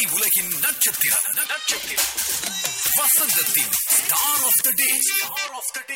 திரை உலகின் நட்சத்திரம் நட்சத்திரம் வசந்தத்தின் star of the day star of the day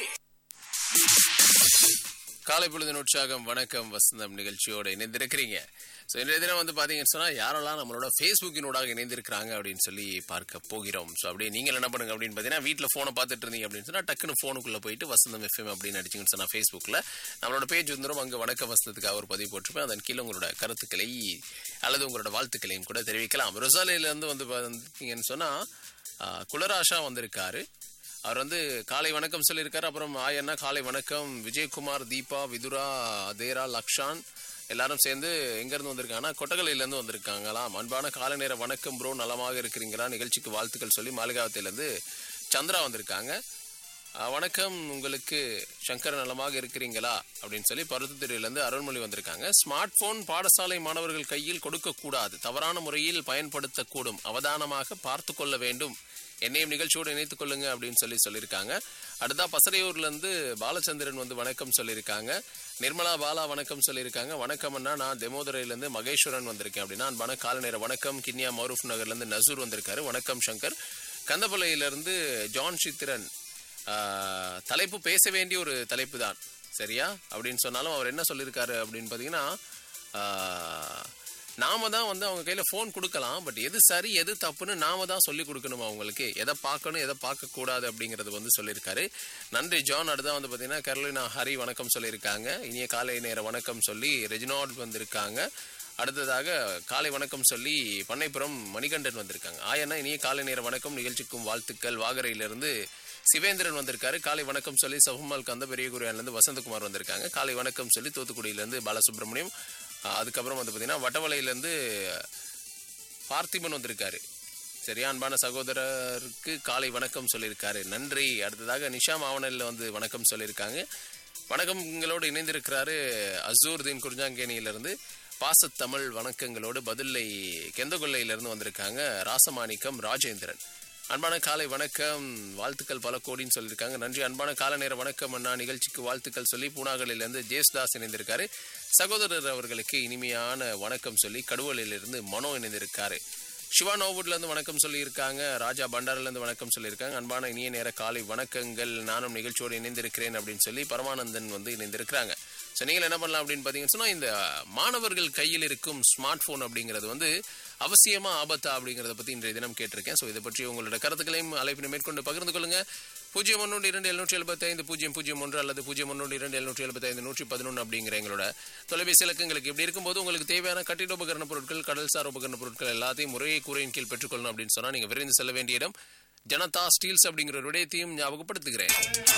காலை பொழுதின் உற்சாகம் வணக்கம் வசந்தம் நிகழ்ச்சியோட இணைந்திருக்கிறீங்க ஸோ இன்றைய தினம் வந்து பார்த்தீங்கன்னு சொன்னால் யாரெல்லாம் நம்மளோட ஃபேஸ்புக்கினோடாக இணைந்திருக்கிறாங்க அப்படின்னு சொல்லி பார்க்க போகிறோம் ஸோ அப்படியே நீங்கள் என்ன பண்ணுங்க அப்படின்னு பார்த்தீங்கன்னா வீட்டில் ஃபோனை பார்த்துட்டு இருந்தீங்க அப்படின்னு சொன்னால் டக்குன்னு ஃபோனுக்குள்ளே போயிட்டு வசந்தம் எஃப்எம் அப்படின்னு அடிச்சிங்கன்னு சொன்னால் ஃபேஸ்புக்கில் நம்மளோட பேஜ் வந்துடும் அங்கே வணக்க வசந்தத்துக்காக ஒரு பதிவு போட்டிருப்பேன் அதன் கீழே உங்களோட கருத்துக்களை அல்லது உங்களோட வாழ்த்துக்களையும் கூட தெரிவிக்கலாம் ரொசாலையிலேருந்து வந்து பார்த்தீங்கன்னு சொன்னால் குலராஷா வந்திருக்காரு அவர் வந்து காலை வணக்கம் சொல்லியிருக்காரு அப்புறம் ஆயண்ணா காலை வணக்கம் விஜயகுமார் தீபா விதுரா தேரா லக்ஷான் எல்லாரும் சேர்ந்து எங்கேருந்து வந்திருக்காங்கன்னா கொட்டகலையிலேருந்து வந்திருக்காங்களாம் அன்பான காலை நேர வணக்கம் ப்ரோ நலமாக இருக்கிறீங்களா நிகழ்ச்சிக்கு வாழ்த்துக்கள் சொல்லி மாளிகாவத்திலேருந்து சந்திரா வந்திருக்காங்க அஹ், வணக்கம் உங்களுக்கு சங்கர் நலமாக இருக்கிறீங்களா அப்படின்னு சொல்லி பருத்துத்துறையிலேருந்து அருள்மொழி வந்திருக்காங்க ஸ்மார்ட் போன் பாடசாலை மாணவர்கள் கையில் கொடுக்கக்கூடாது தவறான முறையில் பயன்படுத்தக்கூடும் அவதானமாக பார்த்து கொள்ள வேண்டும் என்னையும் நிகழ்ச்சியோடு இணைத்துக் கொள்ளுங்க அப்படின்னு சொல்லி சொல்லியிருக்காங்க அடுத்தா பசறையூர்ல இருந்து பாலச்சந்திரன் வந்து வணக்கம் சொல்லியிருக்காங்க நிர்மலா பாலா வணக்கம் சொல்லியிருக்காங்க வணக்கம் அண்ணா நான் தெமோதரையிலேருந்து மகேஸ்வரன் வந்திருக்கேன் அப்படின்னா அன்பான கால நேர வணக்கம் கிண்ணியா மௌரூஃப் நகர்லேருந்து நசூர் வந்திருக்காரு வணக்கம் சங்கர் கந்தப்பள்ளியிலிருந்து ஜான் சித்திரன் ஆஹ், தலைப்பு பேச வேண்டிய ஒரு தலைப்பு தான் சரியா அப்படின்னு சொன்னாலும் அவர் என்ன சொல்லியிருக்காரு அப்படின்னு பார்த்தீங்கன்னா ஆஹ், நாம தான் வந்து அவங்க கையில் ஃபோன் கொடுக்கலாம் பட் எது சரி எது தப்புன்னு நாம தான் சொல்லி கொடுக்கணும் அவங்களுக்கு எதை பார்க்கணும் எதை பார்க்கக்கூடாது அப்படிங்கிறது வந்து சொல்லியிருக்காரு நன்றி ஜான் அடுத்தா வந்து பார்த்தீங்கன்னா கரோலினா ஹரி வணக்கம் சொல்லியிருக்காங்க இனிய காலை நேர வணக்கம் சொல்லி ரெஜினால்ட் வந்திருக்காங்க அடுத்ததாக காலை வணக்கம் சொல்லி பண்ணைப்புறம் மணிகண்டன் வந்திருக்காங்க ஆயனா இனிய காலை நேர வணக்கம் நிகழ்ச்சிக்கும் வாழ்த்துக்கள் வாகரையிலிருந்து சிவேந்திரன் வந்திருக்காரு காலை வணக்கம் சொல்லி சகுமால் கந்த பெரியகுரியான்லேருந்து வசந்தகுமார் வந்திருக்காங்க காலை வணக்கம் சொல்லி தூத்துக்குடியிலேருந்து பாலசுப்ரமணியம் அஹ் அதுக்கப்புறம் வந்து பார்த்தீங்கன்னா வட்டவளையிலேருந்து பார்த்திபன் வந்திருக்காரு சரியா அன்பான சகோதரருக்கு காலை வணக்கம் சொல்லியிருக்காரு நன்றி அடுத்ததாக நிஷா மாவனல்ல வந்து வணக்கம் சொல்லியிருக்காங்க வணக்கம் உங்களோடு இணைந்திருக்கிறாரு அசூர்தீன் குறிஞ்சாங்கேணியிலிருந்து பாசத்தமிழ் வணக்கங்களோடு பதில்லை கெந்தகொல்லையிலிருந்து வந்திருக்காங்க ராசமாணிக்கம் ராஜேந்திரன் அன்பான காலை வணக்கம் வாழ்த்துக்கள் பல கோடின்னு சொல்லியிருக்காங்க நன்றி அன்பான கால நேர வணக்கம் அண்ணா நிகழ்ச்சிக்கு வாழ்த்துக்கள் சொல்லி பூனாகலிலிருந்து ஜேஸ்தாஸ் இணைந்திருக்காரு சகோதரர் அவர்களுக்கு இனிமையான வணக்கம் சொல்லி கடுவலிலிருந்து மனோ இணைந்திருக்காரு சிவா நோவுட்ல இருந்து வணக்கம் சொல்லியிருக்காங்க ராஜா பண்டாரில இருந்து வணக்கம் சொல்லியிருக்காங்க அன்பான இனிய நேர காலை வணக்கங்கள் நானும் நிகழ்ச்சியோடு இணைந்திருக்கிறேன் அப்படின்னு சொல்லி பரமானந்தன் வந்து இணைந்திருக்கிறாங்க ஸோ நீங்கள் என்ன பண்ணலாம் அப்படின்னு பார்த்தீங்கன்னு சொன்னால் இந்த மாணவர்கள் கையில் இருக்கும் ஸ்மார்ட் ஃபோன் அப்படிங்கிறது வந்து அவசியமா ஆபத்தா அப்படிங்கிறத பற்றி இன்றைய தினம் கேட்டிருக்கேன் ஸோ இதை பற்றி உங்களோட கருத்துக்களையும் அழைப்பினை மேற்கொண்டு பகிர்ந்து கொள்ளுங்க பூஜ்ஜியம் ஒன்று இரண்டு எழுநூற்றி எழுபத்தைந்து பூஜ்ஜியம் பூஜ்ஜியம் ஒன்று அல்லது பூஜ்ஜியம் ஒன்று இரண்டு எழுநூற்றி எழுபத்தைந்து நூற்றி பதினொன்று அப்படிங்கிற எங்களோட தொலைபேசி இலக்கங்களுக்கு இப்படி இருக்கும்போது உங்களுக்கு தேவையான கட்டிட உபகரண பொருட்கள் கடல்சார் உபகரண பொருட்கள் எல்லாத்தையும் முறையை கூரையின் கீழ் பெற்றுக்கொள்ளணும் அப்படின்னு சொன்னால் நீங்கள் விரைந்து செல்ல வேண்டிய இடம் ஜனதா ஸ்டீல்ஸ் அப்படிங்கிற ஒரு விடயத்தையும் ஞாபகப்படுத்துகிறேன்